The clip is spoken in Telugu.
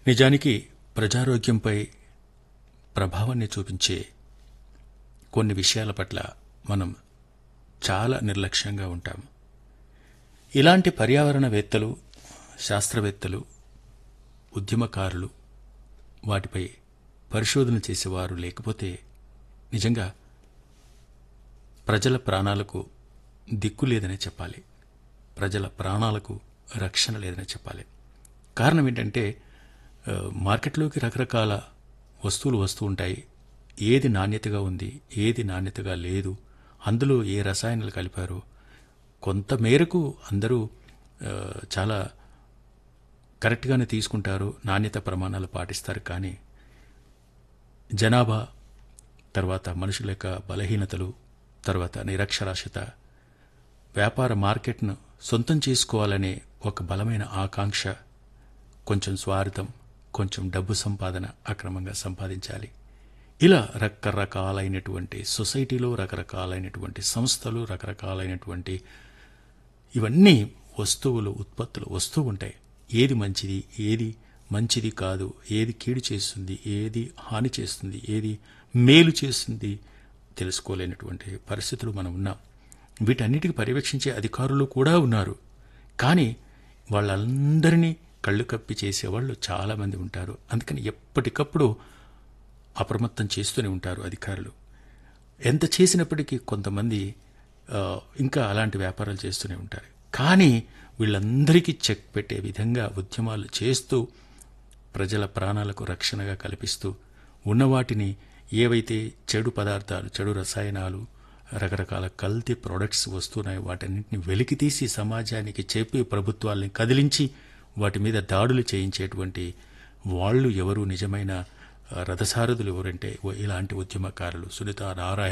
నిజానికి ప్రజారోగ్యంపై ప్రభావాన్ని చూపించే కొన్ని విషయాల పట్ల మనం చాలా నిర్లక్ష్యంగా ఉంటాం ఇలాంటి పర్యావరణవేత్తలు శాస్త్రవేత్తలు ఉద్యమకారులు వాటిపై పరిశోధన చేసేవారు లేకపోతే నిజంగా ప్రజల ప్రాణాలకు దిక్కు లేదనే చెప్పాలి ప్రజల ప్రాణాలకు రక్షణ లేదనే చెప్పాలి కారణం ఏంటంటే ఆ, మార్కెట్లోకి రకరకాల వస్తువులు వస్తూ ఉంటాయి ఏది నాణ్యతగా ఉంది ఏది నాణ్యతగా లేదు అందులో ఏ రసాయనాలు కలిపారో కొంత మేరకు అందరూ ఆ, చాలా కరెక్ట్గానే తీసుకుంటారు నాణ్యత ప్రమాణాలు పాటిస్తారు కానీ జనాభా తర్వాత మనుషుల యొక్క బలహీనతలు తర్వాత నిరక్షరాస్యత వ్యాపార మార్కెట్ను సొంతం చేసుకోవాలనే ఒక బలమైన ఆకాంక్ష కొంచెం స్వార్థం కొంచెం డబ్బు సంపాదన అక్రమంగా సంపాదించాలి ఇలా రకరకాలైనటువంటి సొసైటీలో రకరకాలైనటువంటి సంస్థలు రకరకాలైనటువంటి ఇవన్నీ వస్తువులు ఉత్పత్తులు వస్తూ ఉంటాయి ఏది మంచిది ఏది మంచిది కాదు ఏది కీడు చేస్తుంది ఏది హాని చేస్తుంది ఏది మేలు చేస్తుంది తెలుసుకోలేనటువంటి పరిస్థితులు మనం ఉన్నాం వీటన్నిటికి పర్యవేక్షించే అధికారులు కూడా ఉన్నారు కానీ వాళ్ళందరినీ కళ్ళు కప్పి చేసేవాళ్ళు చాలామంది ఉంటారు అందుకని ఎప్పటికప్పుడు అప్రమత్తం చేస్తూనే ఉంటారు అధికారులు ఎంత చేసినప్పటికీ కొంతమంది ఆ, ఇంకా అలాంటి వ్యాపారాలు చేస్తూనే ఉంటారు కానీ వీళ్ళందరికీ చెక్ పెట్టే విధంగా ఉద్యమాలు చేస్తూ ప్రజల ప్రాణాలకు రక్షణగా కల్పిస్తూ ఉన్నవాటిని ఏవైతే చెడు పదార్థాలు చెడు రసాయనాలు రకరకాల కల్తీ ప్రొడక్ట్స్ వస్తున్నాయో వాటన్నింటిని వెలికి తీసి సమాజానికి చెప్పి ప్రభుత్వాల్ని కదిలించి వాటి మీద దాడులు చేయించేటువంటి వాళ్ళు ఎవరు నిజమైన ఆ, రథసారథులు ఎవరంటే ఓ ఇలాంటి ఉద్యమకారులు సునీత నారాయణ